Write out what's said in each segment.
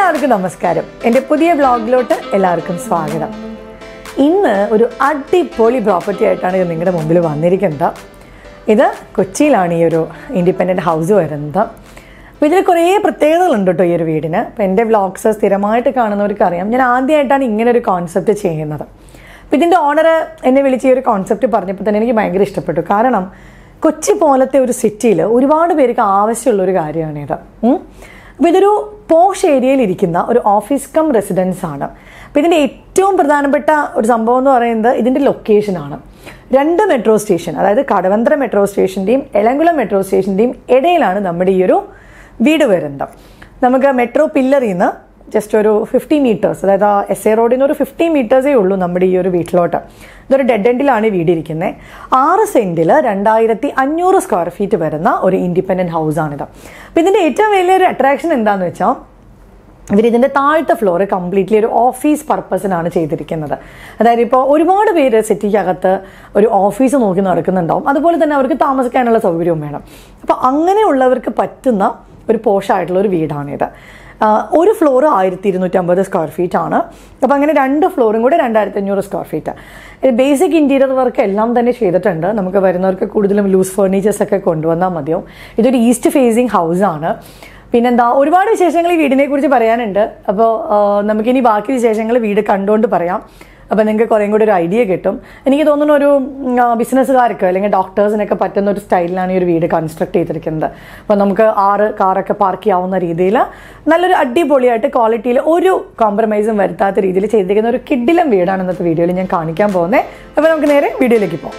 എല്ലാവർക്കും നമസ്കാരം എൻ്റെ പുതിയ വ്ളോഗിലോട്ട് എല്ലാവർക്കും സ്വാഗതം ഇന്ന് ഒരു അടിപൊളി പ്രോപ്പർട്ടി ആയിട്ടാണ് ഞാൻ നിങ്ങളുടെ മുമ്പിൽ വന്നിരിക്കുന്നത് ഇത് കൊച്ചിയിലാണ് ഈ ഒരു ഇൻഡിപെൻഡൻറ്റ് ഹൗസ് വരുന്നത് അപ്പോൾ ഇതിൽ കുറേ പ്രത്യേകതകളുണ്ട് കേട്ടോ ഈ ഒരു വീടിന് അപ്പോൾ എൻ്റെ വ്ളോഗ്സ് സ്ഥിരമായിട്ട് കാണുന്നവർക്ക് അറിയാം ഞാൻ ആദ്യമായിട്ടാണ് ഇങ്ങനെ ഒരു കോൺസെപ്റ്റ് ചെയ്യുന്നത് അപ്പോൾ ഇതിൻ്റെ ഓണർ എന്നെ വിളിച്ച് ഈ ഒരു കോൺസെപ്റ്റ് പറഞ്ഞപ്പോൾ തന്നെ എനിക്ക് ഭയങ്കര ഇഷ്ടപ്പെട്ടു കാരണം കൊച്ചി പോലത്തെ ഒരു സിറ്റിയിൽ ഒരുപാട് പേർക്ക് ആവശ്യമുള്ള ഒരു കാര്യമാണിത് ഉം. അപ്പോൾ ഇതൊരു പോഷ് ഏരിയയിൽ ഇരിക്കുന്ന ഒരു ഓഫീസ് കം റെസിഡൻസ് ആണ് അപ്പോൾ ഇതിൻ്റെ ഏറ്റവും പ്രധാനപ്പെട്ട ഒരു സംഭവം എന്ന് പറയുന്നത് ഇതിൻ്റെ ലൊക്കേഷനാണ് രണ്ട് മെട്രോ സ്റ്റേഷൻ അതായത് കടവന്ത്ര മെട്രോ സ്റ്റേഷൻ്റെയും എലങ്കുളം മെട്രോ സ്റ്റേഷൻ്റെയും ഇടയിലാണ് നമ്മുടെ ഈ ഒരു വീട് വരുന്നത് നമുക്ക് മെട്രോ പില്ലറിൽ നിന്ന് ജസ്റ്റ് ഒരു ഫിഫ്റ്റി മീറ്റേഴ്സ് അതായത് ആ എസ് എ റോഡിന് ഒരു ഫിഫ്റ്റി മീറ്റേഴ്സേ ഉള്ളൂ നമ്മുടെ ഈ ഒരു വീട്ടിലോട്ട് ഇതൊരു ഡെഡ് എൻഡിലാണ് ഈ വീടിരിക്കുന്നത് ആറ് സെൻറ്റിൽ രണ്ടായിരത്തി അഞ്ഞൂറ് സ്ക്വയർ ഫീറ്റ് വരുന്ന ഒരു ഇൻഡിപെൻഡൻറ്റ് ഹൗസാണിത് അപ്പോൾ ഇതിൻ്റെ ഏറ്റവും വലിയൊരു അട്രാക്ഷൻ എന്താണെന്ന് വെച്ചാൽ ഇവർ ഇതിൻ്റെ താഴത്തെ ഫ്ലോർ കംപ്ലീറ്റ്ലി ഒരു ഓഫീസ് പർപ്പസിനാണ് ചെയ്തിരിക്കുന്നത് അതായത് ഇപ്പോൾ ഒരുപാട് പേര് സിറ്റിക്കകത്ത് ഒരു ഓഫീസ് നോക്കി നടക്കുന്നുണ്ടാവും അതുപോലെ തന്നെ അവർക്ക് താമസിക്കാനുള്ള സൗകര്യവും വേണം അപ്പോൾ അങ്ങനെയുള്ളവർക്ക് പറ്റുന്ന ഒരു പോഷായിട്ടുള്ള ഒരു വീടാണിത് ആ, ഒരു ഫ്ലോർ ആയിരത്തി ഇരുന്നൂറ്റമ്പത് സ്ക്വയർ ഫീറ്റ് ആണ് അപ്പോൾ അങ്ങനെ രണ്ട് ഫ്ലോറും കൂടെ രണ്ടായിരത്തി അഞ്ഞൂറ് square feet basic interior work എല്ലാം തന്നെ ചെയ്തിട്ടുണ്ട് നമുക്ക് വരുന്നവർക്ക് കൂടുതലും ലൂസ് ഫേർണിച്ചേഴ്സ് ഒക്കെ കൊണ്ടുവന്നാൽ മതിയാവും ഇതൊരു ഈസ്റ്റ് ഫേസിങ് ഹൗസ് ആണ് പിന്നെന്താ ഒരുപാട് വിശേഷങ്ങൾ ഈ വീടിനെ കുറിച്ച് പറയാനുണ്ട് അപ്പോൾ നമുക്കിനി ബാക്കി വിശേഷങ്ങൾ വീട് കണ്ടുകൊണ്ട് പറയാം അപ്പോൾ നിങ്ങൾക്ക് കുറേം കൂടി ഒരു ഐഡിയ കിട്ടും എനിക്ക് തോന്നുന്നു ഒരു ബിസിനസ്സുകാർക്ക് അല്ലെങ്കിൽ ഡോക്ടേഴ്സിനൊക്കെ പറ്റുന്ന ഒരു സ്റ്റൈലിലാണ് ഈ ഒരു വീട് കൺസ്ട്രക്ട് ചെയ്തിരിക്കുന്നത് അപ്പോൾ നമുക്ക് ആറ് കാറൊക്കെ പാർക്ക് ചെയ്യാവുന്ന രീതിയിൽ നല്ലൊരു അടിപൊളിയായിട്ട് ക്വാളിറ്റിയിൽ ഒരു കോംപ്രമൈസും വരുത്താത്ത രീതിയിൽ ചെയ്തിരിക്കുന്ന ഒരു കിഡിലം വീടാണ് ഇന്നത്തെ വീഡിയോയിൽ ഞാൻ കാണിക്കാൻ പോകുന്നത് അപ്പോൾ നമുക്ക് നേരെ വീഡിയോയിലേക്ക് പോകാം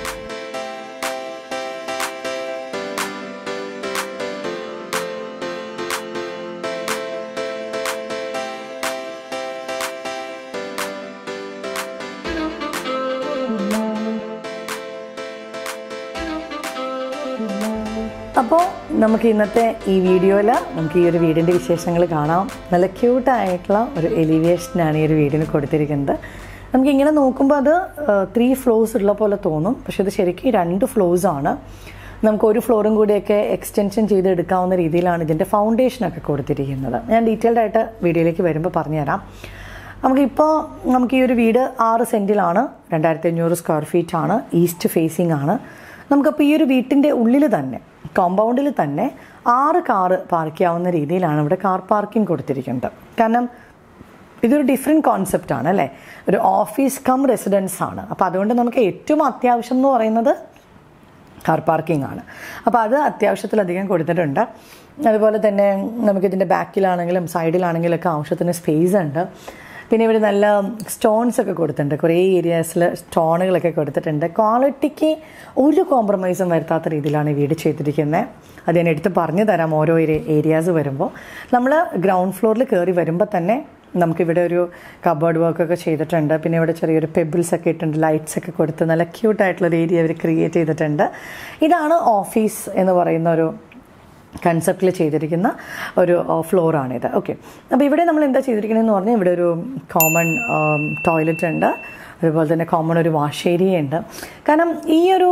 അപ്പോൾ നമുക്ക് ഇന്നത്തെ ഈ വീഡിയോയിൽ നമുക്ക് ഈ ഒരു വീടിൻ്റെ വിശേഷങ്ങൾ കാണാം നല്ല ക്യൂട്ടായിട്ടുള്ള ഒരു എലിവേഷനാണ് ഈ ഒരു വീടിന് കൊടുത്തിരിക്കുന്നത് നമുക്ക് ഇങ്ങനെ നോക്കുമ്പോൾ അത് ത്രീ ഫ്ലോർസ് ഉള്ള പോലെ തോന്നും പക്ഷെ ഇത് ശരിക്കും രണ്ട് ഫ്ലോർസ് ആണ് നമുക്ക് ഒരു ഫ്ലോറും കൂടിയൊക്കെ എക്സ്റ്റൻഷൻ ചെയ്തെടുക്കാവുന്ന രീതിയിലാണ് ഇതിൻ്റെ ഫൗണ്ടേഷനൊക്കെ കൊടുത്തിരിക്കുന്നത് ഞാൻ ഡീറ്റെയിൽഡ് ആയിട്ട് വീഡിയോയിലേക്ക് വരുമ്പോൾ പറഞ്ഞുതരാം നമുക്കിപ്പോൾ നമുക്ക് ഈ ഒരു വീട് ആറ് സെൻറ്റിലാണ് രണ്ടായിരത്തി അഞ്ഞൂറ് സ്ക്വയർ ഫീറ്റ് ആണ് ഈസ്റ്റ് ഫേസിംഗ് ആണ് നമുക്കപ്പോൾ ഈ ഒരു വീട്ടിൻ്റെ ഉള്ളിൽ തന്നെ കോമ്പൗണ്ടിൽ തന്നെ ആറ് കാറ് പാർക്ക് ചെയ്യാവുന്ന രീതിയിലാണ് ഇവിടെ കാർ പാർക്കിംഗ് കൊടുത്തിരിക്കുന്നത് കാരണം ഇതൊരു ഡിഫറെൻറ്റ് കോൺസെപ്റ്റ് ആണ് അല്ലേ ഒരു ഓഫീസ് കം റെസിഡൻസ് ആണ് അപ്പോൾ അതുകൊണ്ട് നമുക്ക് ഏറ്റവും അത്യാവശ്യം എന്ന് പറയുന്നത് കാർ പാർക്കിംഗ് ആണ് അപ്പോൾ അത് അത്യാവശ്യത്തിലധികം കൊടുത്തിട്ടുണ്ട് അതുപോലെ തന്നെ നമുക്കിതിൻ്റെ ബാക്കിലാണെങ്കിലും സൈഡിലാണെങ്കിലും ഒക്കെ ആവശ്യത്തിന് സ്പേസ് ഉണ്ട് പിന്നെ ഇവിടെ നല്ല സ്റ്റോൺസ് ഒക്കെ കൊടുത്തിട്ടുണ്ട് കുറേ ഏരിയാസിൽ സ്റ്റോണുകളൊക്കെ കൊടുത്തിട്ടുണ്ട് ക്വാളിറ്റിക്ക് ഒരു കോംപ്രമൈസും വരുത്താത്ത രീതിയിലാണ് ഈ വീട് ചെയ്തിരിക്കുന്നത് അത് ഞാൻ എടുത്ത് പറഞ്ഞു തരാം ഓരോ ഏരിയാസ് വരുമ്പോൾ നമ്മൾ ഗ്രൗണ്ട് ഫ്ലോറിൽ കയറി വരുമ്പോൾ തന്നെ നമുക്കിവിടെ ഒരു കബേർഡ് വർക്കൊക്കെ ചെയ്തിട്ടുണ്ട് പിന്നെ ഇവിടെ ചെറിയൊരു പെബിൾസ് ഒക്കെ ഇട്ടുണ്ട് ലൈറ്റ്സ് ഒക്കെ കൊടുത്ത് നല്ല ക്യൂട്ടായിട്ടുള്ളൊരു ഏരിയ അവർ ക്രിയേറ്റ് ചെയ്തിട്ടുണ്ട് ഇതാണ് ഓഫീസ് എന്ന് പറയുന്ന ഒരു കൺസെപ്റ്റിൽ ചെയ്തിരിക്കുന്ന ഒരു ഫ്ലോറാണിത് ഓക്കെ അപ്പോൾ ഇവിടെ നമ്മൾ എന്താ ചെയ്തിരിക്കണമെന്ന് പറഞ്ഞാൽ ഇവിടെ ഒരു കോമൺ ടോയ്ലറ്റ് ഉണ്ട് അതുപോലെ തന്നെ കോമൺ ഒരു വാഷ് ഏരിയ ഉണ്ട് കാരണം ഈ ഒരു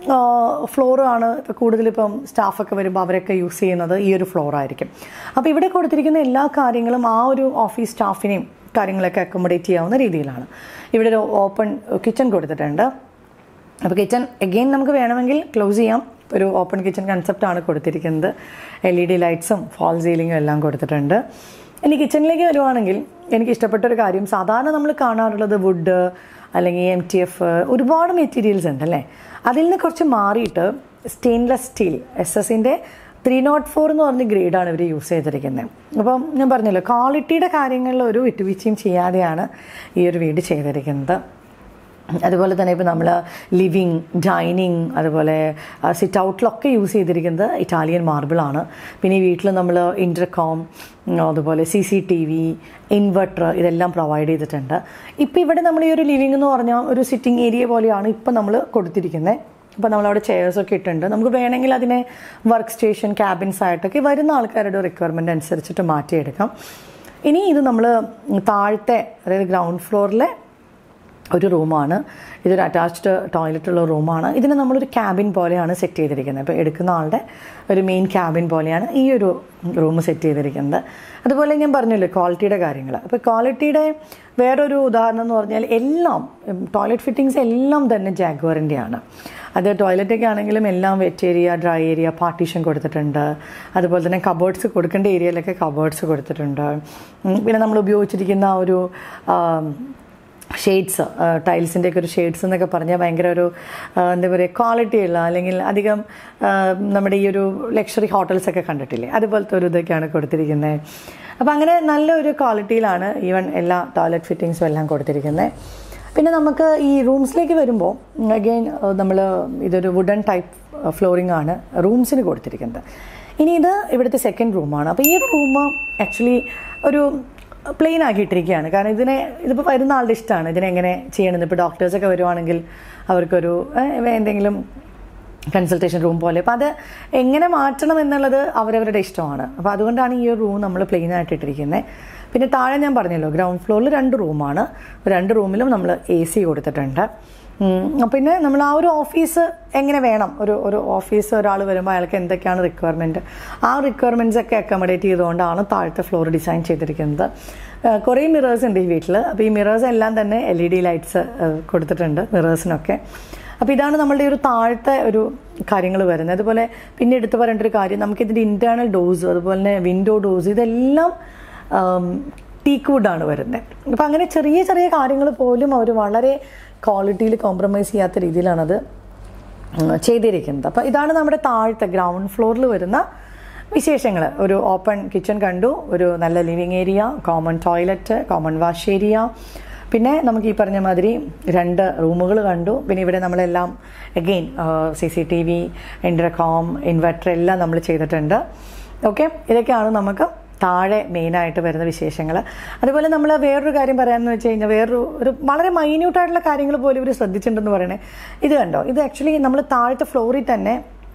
ഫ്ലോറാണ് ഇപ്പോൾ കൂടുതലിപ്പം സ്റ്റാഫൊക്കെ വരുമ്പോൾ അവരൊക്കെ യൂസ് ചെയ്യുന്നത് ഈ ഒരു ഫ്ലോർ ആയിരിക്കും അപ്പോൾ ഇവിടെ കൊടുത്തിരിക്കുന്ന എല്ലാ കാര്യങ്ങളും ആ ഒരു ഓഫീസ് സ്റ്റാഫിനെയും കാര്യങ്ങളൊക്കെ അക്കോമഡേറ്റ് ചെയ്യാവുന്ന രീതിയിലാണ് ഇവിടെ ഒരു ഓപ്പൺ കിച്ചൺ കൊടുത്തിട്ടുണ്ട് അപ്പോൾ കിച്ചൺ എഗെയിൻ നമുക്ക് വേണമെങ്കിൽ ക്ലോസ് ചെയ്യാം ഒരു ഓപ്പൺ കിച്ചൺ കൺസെപ്റ്റാണ് കൊടുത്തിരിക്കുന്നത് എൽ ഇ ഡി ലൈറ്റ്സും ഫാൾ സീലിങ്ങും എല്ലാം കൊടുത്തിട്ടുണ്ട് ഇനി കിച്ചണിലേക്ക് വരുവാണെങ്കിൽ എനിക്ക് ഇഷ്ടപ്പെട്ട ഒരു കാര്യം സാധാരണ നമ്മൾ കാണാറുള്ളത് വുഡ് അല്ലെങ്കിൽ എം ടി എഫ് ഒരുപാട് മെറ്റീരിയൽസ് ഉണ്ട് അല്ലേ അതിൽ നിന്ന് കുറച്ച് മാറിയിട്ട് സ്റ്റെയിൻലെസ് സ്റ്റീൽ എസ് എസിൻ്റെ ത്രീ നോട്ട് ഫോർ എന്ന് പറഞ്ഞ ഗ്രേഡാണ് ഇവർ യൂസ് ചെയ്തിരിക്കുന്നത് അപ്പം ഞാൻ പറഞ്ഞല്ലോ ക്വാളിറ്റിയുടെ കാര്യങ്ങളിൽ ഒരു വിട്ടുവീഴ്ചയും ചെയ്യാതെയാണ് ഈ ഒരു വീട് ചെയ്തിരിക്കുന്നത് അതുപോലെ തന്നെ ഇപ്പോൾ നമ്മൾ ലിവിങ് ഡൈനിങ് അതുപോലെ സിറ്റ് ഔട്ടിലൊക്കെ യൂസ് ചെയ്തിരിക്കുന്നത് ഇറ്റാലിയൻ മാർബിളാണ് പിന്നെ ഈ വീട്ടിൽ നമ്മൾ ഇൻ്റർകോം അതുപോലെ C C T V inverter ഇതെല്ലാം പ്രൊവൈഡ് ചെയ്തിട്ടുണ്ട് ഇപ്പോൾ ഇവിടെ നമ്മൾ ഈ ഒരു ലിവിങ് എന്ന് പറഞ്ഞാൽ ഒരു സിറ്റിംഗ് ഏരിയ പോലെയാണ് ഇപ്പം നമ്മൾ കൊടുത്തിരിക്കുന്നത് അപ്പോൾ നമ്മളവിടെ ചെയർസൊക്കെ ഇട്ടുണ്ട് നമുക്ക് വേണമെങ്കിൽ അതിനെ വർക്ക് സ്റ്റേഷൻ ക്യാബിൻസ് ആയിട്ടൊക്കെ വരുന്ന ആൾക്കാരുടെ റിക്വയർമെൻറ്റ് അനുസരിച്ചിട്ട് മാറ്റിയെടുക്കാം ഇനി ഇത് നമ്മൾ താഴത്തെ അതായത് ഗ്രൗണ്ട് ഫ്ലോറിലെ ഒരു റൂമാണ് ഇതൊരു അറ്റാച്ച്ഡ് ടോയ്ലറ്റ് ഉള്ള റൂമാണ് ഇതിനെ നമ്മളൊരു ക്യാബിൻ പോലെയാണ് സെറ്റ് ചെയ്തിരിക്കുന്നത് ഇപ്പോൾ എടുക്കുന്ന ആളുടെ ഒരു മെയിൻ ക്യാബിൻ പോലെയാണ് ഈ ഒരു റൂം സെറ്റ് ചെയ്തിരിക്കുന്നത് അതുപോലെ ഞാൻ പറഞ്ഞല്ലോ ക്വാളിറ്റിയുടെ കാര്യങ്ങൾ അപ്പോൾ ക്വാളിറ്റിയുടെ വേറൊരു ഉദാഹരണം എന്ന് പറഞ്ഞാൽ എല്ലാം ടോയ്ലറ്റ് ഫിറ്റിങ്സ് എല്ലാം തന്നെ ജാഗ്വറിൻ്റെയാണ് അത് ടോയ്ലറ്റൊക്കെ ആണെങ്കിലും എല്ലാം wet area dry area partition കൊടുത്തിട്ടുണ്ട് അതുപോലെ തന്നെ കബേർഡ്സ് കൊടുക്കേണ്ട ഏരിയയിലൊക്കെ കബേർഡ്സ് കൊടുത്തിട്ടുണ്ട് ഉം, പിന്നെ നമ്മൾ ഉപയോഗിച്ചിരിക്കുന്ന ആ ഒരു ആം, ഷെയ്ഡ്സ് ടൈൽസിൻ്റെ ഒക്കെ ഒരു ഷെയ്ഡ്സ് എന്നൊക്കെ പറഞ്ഞാൽ ഭയങ്കര ഒരു ആ, എന്താ പറയുക ക്വാളിറ്റി ഉള്ള അല്ലെങ്കിൽ അധികം ആ, നമ്മുടെ ഈ ഒരു ലക്ഷറി ഹോട്ടൽസ് ഒക്കെ കണ്ടിട്ടില്ലേ അതുപോലത്തെ ഒരു ഇതൊക്കെയാണ് കൊടുത്തിരിക്കുന്നത് അപ്പോൾ അങ്ങനെ നല്ലൊരു ക്വാളിറ്റിയിലാണ് ഈവൻ എല്ലാ ടോയ്ലറ്റ് ഫിറ്റിങ്സും എല്ലാം കൊടുത്തിരിക്കുന്നത് പിന്നെ നമുക്ക് ഈ റൂംസിലേക്ക് വരുമ്പോൾ അഗെയിൻ നമ്മൾ ഇതൊരു വുഡൻ ടൈപ്പ് ഫ്ലോറിംഗ് ആണ് റൂംസിന് കൊടുത്തിരിക്കുന്നത് ഇനി ഇത് ഇവിടുത്തെ സെക്കൻഡ് റൂമാണ് അപ്പോൾ ഈ ഒരു റൂം ആക്ച്വലി ഒരു പ്ലെയിൻ ആക്കിയിട്ടിരിക്കുകയാണ് കാരണം ഇതിനെ ഇതിപ്പോൾ വരുന്ന ആളുടെ ഇഷ്ടമാണ് ഇതിനെ എങ്ങനെ ചെയ്യണമെന്ന് ഇപ്പോൾ ഡോക്ടേഴ്സൊക്കെ വരുവാണെങ്കിൽ അവർക്കൊരു ഏഹ്, എന്തെങ്കിലും കൺസൾട്ടേഷൻ റൂം പോലെ അപ്പോൾ അത് എങ്ങനെ മാറ്റണം എന്നുള്ളത് അവരവരുടെ ഇഷ്ടമാണ് അപ്പോൾ അതുകൊണ്ടാണ് ഈ ഒരു റൂം നമ്മൾ പ്ലെയിൻ ആയിട്ട് ഇട്ടിരിക്കുന്നത് പിന്നെ താഴെ ഞാൻ പറഞ്ഞല്ലോ ഗ്രൗണ്ട് ഫ്ലോറിൽ രണ്ട് റൂമാണ് രണ്ട് റൂമിലും നമ്മൾ എ സി കൊടുത്തിട്ടുണ്ട് ഉം, പിന്നെ നമ്മൾ ആ ഒരു ഓഫീസ് എങ്ങനെ വേണം ഒരു ഒരു ഓഫീസ് ഒരാൾ വരുമ്പോൾ അയാൾക്ക് എന്തൊക്കെയാണ് റിക്വയർമെൻറ്റ് ആ റിക്വയർമെൻറ്റ്സ് ഒക്കെ അക്കോമഡേറ്റ് ചെയ്തുകൊണ്ടാണ് താഴത്തെ ഫ്ലോർ ഡിസൈൻ ചെയ്തിരിക്കുന്നത് ആ, കുറേ മിറേഴ്സ് ഉണ്ട് ഈ വീട്ടിൽ അപ്പോൾ ഈ മിറേഴ്സ് എല്ലാം തന്നെ എൽ ഇ ഡി ലൈറ്റ്സ് കൊടുത്തിട്ടുണ്ട് മിറേഴ്സിനൊക്കെ അപ്പോൾ ഇതാണ് നമ്മളുടെ ഒരു താഴത്തെ ഒരു കാര്യങ്ങൾ വരുന്നത് അതുപോലെ പിന്നെ എടുത്തു പറയേണ്ട ഒരു കാര്യം നമുക്കിതിൻ്റെ ഇൻറ്റേർണൽ ഡോസ് അതുപോലെ തന്നെ വിൻഡോ ഡോസ് ഇതെല്ലാം ടീക്ക് വുഡാണ് വരുന്നത് അപ്പോൾ അങ്ങനെ ചെറിയ ചെറിയ കാര്യങ്ങൾ പോലും അവർ വളരെ ക്വാളിറ്റിയിൽ കോംപ്രമൈസ് ചെയ്യാത്ത രീതിയിലാണത് ഉം, ചെയ്തിരിക്കുന്നത് അപ്പോൾ ഇതാണ് നമ്മുടെ താഴത്തെ ഗ്രൗണ്ട് ഫ്ലോറിൽ വരുന്ന വിശേഷങ്ങൾ ഒരു ഓപ്പൺ കിച്ചൺ കണ്ടു ഒരു നല്ല living area common toilet common wash area പിന്നെ നമുക്ക് ഈ പറഞ്ഞ മാതിരി രണ്ട് റൂമുകൾ കണ്ടു പിന്നെ ഇവിടെ നമ്മളെല്ലാം again C C T V intercom inverter എല്ലാം നമ്മൾ ചെയ്തിട്ടുണ്ട് ഓക്കെ ഇതൊക്കെയാണ് നമുക്ക് താഴെ മെയിനായിട്ട് വരുന്ന വിശേഷങ്ങൾ അതുപോലെ നമ്മൾ വേറൊരു കാര്യം പറയാമെന്ന് വെച്ച് കഴിഞ്ഞാൽ വേറൊരു ഒരു വളരെ മൈന്യൂട്ടായിട്ടുള്ള കാര്യങ്ങൾ പോലും ഇവർ ശ്രദ്ധിച്ചിട്ടുണ്ടെന്ന് പറയണേ ഇത് കണ്ടോ ഇത് ആക്ച്വലി നമ്മൾ താഴത്തെ ഫ്ലോറിൽ തന്നെ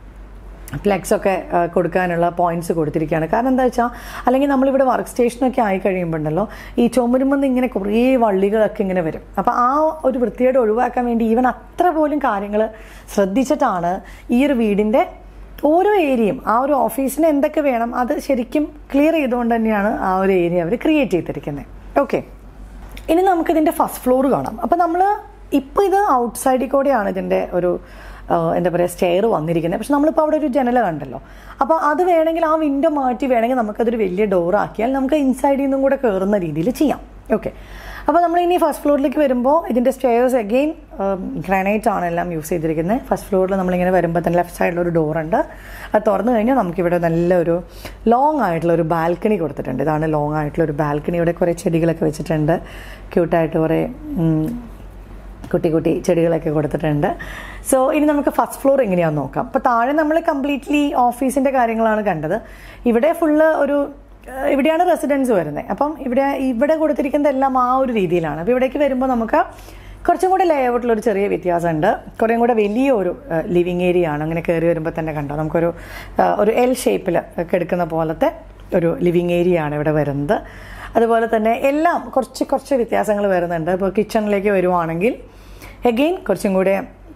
ഫ്ലെക്സ് ഒക്കെ ആ, കൊടുക്കാനുള്ള പോയിന്റ്സ് കൊടുത്തിരിക്കുകയാണ് കാരണം എന്താ വെച്ചാൽ അല്ലെങ്കിൽ നമ്മളിവിടെ വർക്ക് സ്റ്റേഷനൊക്കെ ആയി കഴിയുമ്പോണ്ടല്ലോ ഈ ചുമരുമെന്ന് ഇങ്ങനെ കുറേ വള്ളികളൊക്കെ ഇങ്ങനെ വരും അപ്പോൾ ആ ഒരു വൃത്തിയോട് ഒഴിവാക്കാൻ വേണ്ടി ഈവൻ അത്ര പോലും കാര്യങ്ങൾ ശ്രദ്ധിച്ചിട്ടാണ് ഈ ഒരു വീടിൻ്റെ ഓരോ ഏരിയയും ആ ഒരു ഓഫീസിന് എന്തൊക്കെ വേണം അത് ശരിക്കും ക്ലിയർ ചെയ്തുകൊണ്ട് തന്നെയാണ് ആ ഒരു ഏരിയ അവർ ക്രിയേറ്റ് ചെയ്തിരിക്കുന്നത് ഓക്കെ ഇനി നമുക്ക് ഇതിൻ്റെ ഫസ്റ്റ് ഫ്ലോർ കാണാം അപ്പോൾ നമ്മൾ ഇപ്പോൾ ഇത് ഔട്ട് സൈഡിൽ കൂടെയാണ് ഇതിൻ്റെ ഒരു ആ, എന്താ പറയുക സ്റ്റെയർ വന്നിരിക്കുന്നത് പക്ഷെ നമ്മളിപ്പോൾ അവിടെ ഒരു ജനല കണ്ടല്ലോ അപ്പോൾ അത് വേണമെങ്കിൽ ആ വിൻഡോ മാറ്റി വേണമെങ്കിൽ നമുക്കതൊരു വലിയ ഡോർ ആക്കിയാൽ നമുക്ക് ഇൻസൈഡിൽ നിന്നും കൂടെ കയറുന്ന രീതിയിൽ ചെയ്യാം ഓക്കെ അപ്പോൾ നമ്മൾ ഇനി ഫസ്റ്റ് ഫ്ലോറിലേക്ക് വരുമ്പോൾ ഇതിൻ്റെ സ്റ്റെയർസ് അഗെയിൻ ഗ്രാനൈറ്റ് ആണ് എല്ലാം യൂസ് ചെയ്തിരിക്കുന്നത് ഫസ്റ്റ് ഫ്ലോറിൽ നമ്മളിങ്ങനെ വരുമ്പോൾ തന്നെ ലെഫ്റ്റ് സൈഡിൽ ഒരു ഡോറുണ്ട് അത് തുറന്നു കഴിഞ്ഞാൽ നമുക്കിവിടെ നല്ലൊരു ലോങ് ആയിട്ടുള്ള ഒരു ബാൽക്കണി കൊടുത്തിട്ടുണ്ട് ഇതാണ് ലോങ് ആയിട്ടുള്ള ഒരു ബാൽക്കണി ഇവിടെ കുറേ ചെടികളൊക്കെ വെച്ചിട്ടുണ്ട് ക്യൂട്ടായിട്ട് കുറേ ഉം, കുട്ടി കുട്ടി ചെടികളൊക്കെ കൊടുത്തിട്ടുണ്ട് സോ ഇനി നമുക്ക് ഫസ്റ്റ് ഫ്ലോർ എങ്ങനെയാണെന്ന് നോക്കാം അപ്പോൾ താഴെ നമ്മൾ കംപ്ലീറ്റ്ലി ഓഫീസിൻ്റെ കാര്യങ്ങളാണ് കണ്ടത് ഇവിടെ ഫുള്ള് ഒരു ഏഹ്, ഇവിടെയാണ് റെസിഡൻസ് വരുന്നത് അപ്പം ഇവിടെ ഇവിടെ കൊടുത്തിരിക്കുന്നതെല്ലാം ആ ഒരു രീതിയിലാണ് അപ്പോൾ ഇവിടേക്ക് വരുമ്പോൾ നമുക്ക് കുറച്ചും കൂടി ലേഔട്ടിൽ ഒരു ചെറിയ വ്യത്യാസമുണ്ട് കുറേയും കൂടെ വലിയൊരു ലിവിങ് ഏരിയ ആണ് അങ്ങനെ കയറി വരുമ്പോൾ തന്നെ കണ്ടോ നമുക്കൊരു ഏഹ്, ഒരു എൽ ഷേപ്പിൽ എടുക്കുന്ന പോലത്തെ ഒരു ലിവിങ് ഏരിയ ആണ് ഇവിടെ വരുന്നത് അതുപോലെ തന്നെ എല്ലാം കുറച്ച് കുറച്ച് വ്യത്യാസങ്ങൾ വരുന്നുണ്ട് ഇപ്പോൾ കിച്ചണിലേക്ക് വരുവാണെങ്കിൽ എഗെയിൻ കുറച്ചും കൂടെ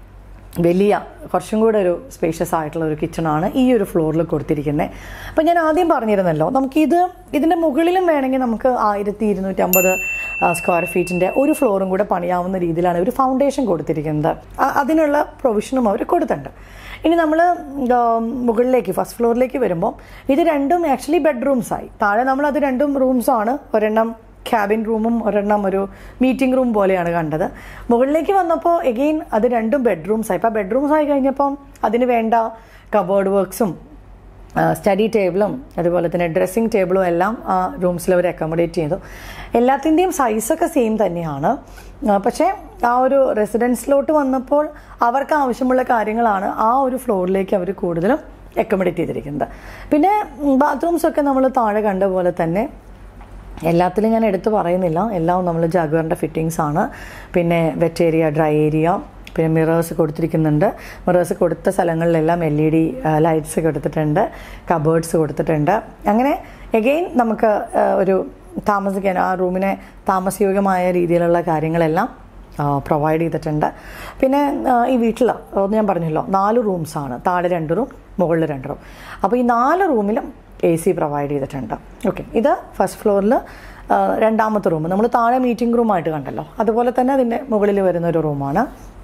വലിയ കുറച്ചും കൂടെ ഒരു സ്പേഷ്യസ് ആയിട്ടുള്ള ഒരു കിച്ചണാണ് ഈ ഒരു ഫ്ലോറിൽ കൊടുത്തിരിക്കുന്നത് അപ്പോൾ ഞാൻ ആദ്യം പറഞ്ഞിരുന്നല്ലോ നമുക്കിത് ഇതിൻ്റെ മുകളിലും വേണമെങ്കിൽ നമുക്ക് ആയിരത്തി ഇരുന്നൂറ്റി അമ്പത് സ്ക്വയർ ഫീറ്റിൻ്റെ ഒരു ഫ്ലോറും കൂടെ പണിയാവുന്ന രീതിയിലാണ് ഒരു ഫൗണ്ടേഷൻ കൊടുത്തിരിക്കുന്നത് അ- അതിനുള്ള പ്രൊവിഷനും അവർ കൊടുത്തിട്ടുണ്ട് ഇനി നമ്മൾ മുകളിലേക്ക് ഫസ്റ്റ് ഫ്ലോറിലേക്ക് വരുമ്പോൾ ഇത് രണ്ടും ആക്ച്വലി ബെഡ്റൂംസ് ആയി താഴെ നമ്മൾ അത് രണ്ടും റൂംസാണ് ഒരെണ്ണം ക്യാബിൻ റൂമും ഒരെണ്ണം ഒരു മീറ്റിംഗ് റൂം പോലെയാണ് കണ്ടത് മുകളിലേക്ക് വന്നപ്പോൾ എഗെയിൻ അത് രണ്ടും ബെഡ്റൂംസ് ആയി ഇപ്പോൾ ബെഡ്റൂംസ് ആയി കഴിഞ്ഞപ്പം അതിന് വേണ്ട കബേർഡ് വർക്ക്സും സ്റ്റഡി ടേബിളും അതുപോലെ തന്നെ ഡ്രസ്സിംഗ് ടേബിളും എല്ലാം ആ റൂംസിൽ അവർ അക്കോമഡേറ്റ് ചെയ്തു എല്ലാത്തിൻ്റെയും സൈസൊക്കെ സെയിം തന്നെയാണ് ആ, പക്ഷേ ആ ഒരു റെസിഡൻസിലോട്ട് വന്നപ്പോൾ അവർക്ക് ആവശ്യമുള്ള കാര്യങ്ങളാണ് ആ ഒരു ഫ്ലോറിലേക്ക് അവർ കൂടുതലും അക്കോമഡേറ്റ് ചെയ്തിരിക്കുന്നത് പിന്നെ ബാത്റൂംസ് ഒക്കെ നമ്മൾ താഴെ കണ്ട പോലെ തന്നെ എല്ലാത്തിലും ഞാൻ എടുത്തു പറയുന്നില്ല എല്ലാം നമ്മൾ ജാഗ്വറിൻ്റെ ഫിറ്റിങ്സ് ആണ് പിന്നെ വെറ്റ് ഏരിയ ഡ്രൈ ഏരിയ പിന്നെ മിറേഴ്സ് കൊടുത്തിരിക്കുന്നുണ്ട് മിറേഴ്സ് കൊടുത്ത സ്ഥലങ്ങളിലെല്ലാം എൽ ഇ ഡി ലൈറ്റ്സ് കൊടുത്തിട്ടുണ്ട് കബേർഡ്സ് കൊടുത്തിട്ടുണ്ട് അങ്ങനെ എഗെയിൻ നമുക്ക് ആ, ഒരു താമസിക്കാൻ ആ റൂമിനെ താമസയോഗ്യമായ രീതിയിലുള്ള കാര്യങ്ങളെല്ലാം പ്രൊവൈഡ് ചെയ്തിട്ടുണ്ട് പിന്നെ ആ, ഈ വീട്ടിൽ ഞാൻ പറഞ്ഞല്ലോ നാല് റൂംസാണ് താഴെ രണ്ട് റൂം മുകളിൽ രണ്ട് റൂം അപ്പോൾ ഈ നാല് റൂമിലും എ സി പ്രൊവൈഡ് ചെയ്തിട്ടുണ്ട് ഓക്കെ ഇത് ഫസ്റ്റ് ഫ്ലോറിൽ രണ്ടാമത്തെ റൂം നമ്മൾ താഴെ മീറ്റിംഗ് റൂമായിട്ട് കണ്ടല്ലോ അതുപോലെ തന്നെ അതിൻ്റെ മുകളിൽ വരുന്ന ഒരു റൂമാണ്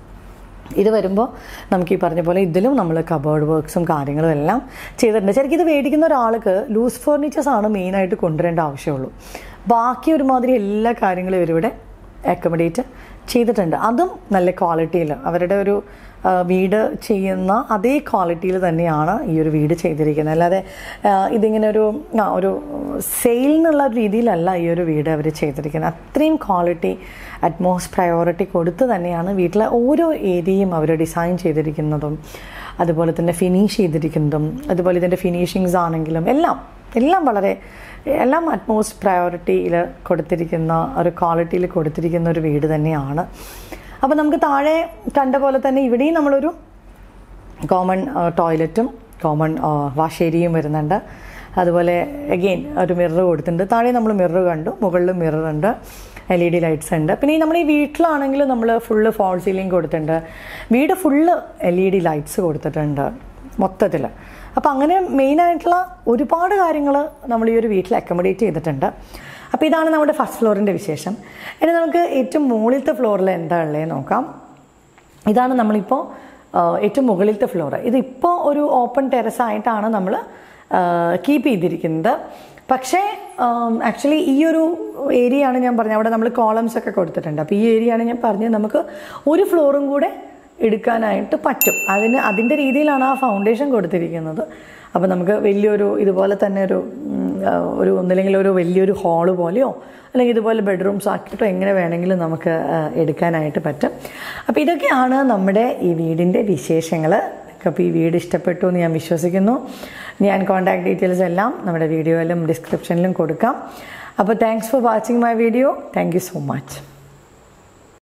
ഇത് വരുമ്പോൾ നമുക്ക് ഈ പറഞ്ഞ പോലെ ഇതിലും നമ്മൾ കബേർഡ് വർക്ക്സും കാര്യങ്ങളും എല്ലാം ചെയ്തിട്ടുണ്ട് ശരിക്കും ഇത് മേടിക്കുന്ന ഒരാൾക്ക് ലൂസ് ഫർണിച്ചേഴ്സ് ആണ് മെയിനായിട്ട് കൊണ്ടുവരേണ്ട ആവശ്യമുള്ളൂ ബാക്കി ഒരുമാതിരി എല്ലാ കാര്യങ്ങളും ഇവരിവിടെ അക്കോമഡേറ്റ് ചെയ്തിട്ടുണ്ട് അതും നല്ല ക്വാളിറ്റിയിൽ അവരുടെ ഒരു ആ, വീട് ചെയ്യുന്ന അതേ ക്വാളിറ്റിയിൽ തന്നെയാണ് ഈ ഒരു വീട് ചെയ്തിരിക്കുന്നത് അല്ലാതെ ആ, ഇതിങ്ങനെ ഒരു ആ, ഒരു സെയിൽ എന്നുള്ള രീതിയിലല്ല ഈ ഒരു വീട് അവർ ചെയ്തിരിക്കുന്നത് അത്രയും ക്വാളിറ്റി അറ്റ്മോസ്റ്റ് പ്രയോറിറ്റി കൊടുത്ത് തന്നെയാണ് വീട്ടിലെ ഓരോ ഏരിയയും അവർ ഡിസൈൻ ചെയ്തിരിക്കുന്നതും അതുപോലെ തന്നെ ഫിനിഷ് ചെയ്തിരിക്കുന്നതും അതുപോലെ ഇതിൻ്റെ ഫിനിഷിങ്സ് ആണെങ്കിലും എല്ലാം എല്ലാം വളരെ എല്ലാം അറ്റ്മോസ്റ്റ് പ്രയോറിറ്റിയിൽ കൊടുത്തിരിക്കുന്ന ഒരു ക്വാളിറ്റിയിൽ കൊടുത്തിരിക്കുന്ന ഒരു വീട് തന്നെയാണ് അപ്പോൾ നമുക്ക് താഴെ കണ്ട പോലെ തന്നെ ഇവിടെയും നമ്മളൊരു കോമൺ ടോയ്ലറ്റും കോമൺ വാഷ് ഏരിയയും വരുന്നുണ്ട് അതുപോലെ അഗെയിൻ ഒരു മിറർ കൊടുത്തിട്ടുണ്ട് താഴെ നമ്മൾ മിറർ കണ്ടു മുകളിൽ മിറർ ഉണ്ട് എൽ ഇ ഡി ലൈറ്റ്സ് ഉണ്ട് പിന്നെ ഈ നമ്മൾ ഈ വീട്ടിലാണെങ്കിൽ നമ്മൾ ഫുള്ള് ഫോൾ സീലിംഗ് കൊടുത്തിട്ടുണ്ട് വീട് full L E D lights കൊടുത്തിട്ടുണ്ട് മൊത്തത്തിൽ അപ്പോൾ അങ്ങനെ മെയിനായിട്ടുള്ള ഒരുപാട് കാര്യങ്ങൾ നമ്മൾ ഈ ഒരു വീട്ടിൽ അക്കോമഡേറ്റ് ചെയ്തിട്ടുണ്ട് അപ്പോൾ ഇതാണ് നമ്മുടെ ഫസ്റ്റ് ഫ്ലോറിൻ്റെ വിശേഷം ഇനി നമുക്ക് ഏറ്റവും മുകളിലത്തെ ഫ്ലോറിൽ എന്താ ഉള്ളത് നോക്കാം ഇതാണ് നമ്മളിപ്പോൾ ആ, ഏറ്റവും മുകളിലത്തെ ഫ്ലോർ ഇതിപ്പോൾ ഒരു ഓപ്പൺ ടെറസ് ആയിട്ടാണ് നമ്മൾ കീപ്പ് ചെയ്തിരിക്കുന്നത് പക്ഷേ ആക്ച്വലി ഈ ഒരു ഏരിയ ആണ് ഞാൻ പറഞ്ഞത് അവിടെ നമ്മൾ കോളംസ് ഒക്കെ കൊടുത്തിട്ടുണ്ട് അപ്പോൾ ഈ ഏരിയ ആണ് ഞാൻ പറഞ്ഞത് നമുക്ക് ഒരു ഫ്ലോറും കൂടെ എടുക്കാനായിട്ട് പറ്റും അതിന് അതിൻ്റെ രീതിയിലാണ് ആ ഫൗണ്ടേഷൻ കൊടുത്തിരിക്കുന്നത് അപ്പോൾ നമുക്ക് വലിയൊരു ഇതുപോലെ തന്നെ ഒരു ഉം, ആ, ഒരു ഒന്നില്ലെങ്കിൽ ഒരു വലിയൊരു ഹാള് പോലെയോ അല്ലെങ്കിൽ ഇതുപോലെ ബെഡ്റൂംസ് ആക്കിയിട്ടോ എങ്ങനെ വേണമെങ്കിലും നമുക്ക് ആ, എടുക്കാനായിട്ട് പറ്റും അപ്പോൾ ഇതൊക്കെയാണ് നമ്മുടെ ഈ വീടിൻ്റെ വിശേഷങ്ങൾ അപ്പോൾ ഈ വീട് ഇഷ്ടപ്പെട്ടു എന്ന് ഞാൻ വിശ്വസിക്കുന്നു ഞാൻ കോൺടാക്ട് ഡീറ്റെയിൽസ് എല്ലാം നമ്മുടെ വീഡിയോയിലും ഡിസ്ക്രിപ്ഷനിലും കൊടുക്കാം അപ്പോൾ thanks for watching my video thank you so much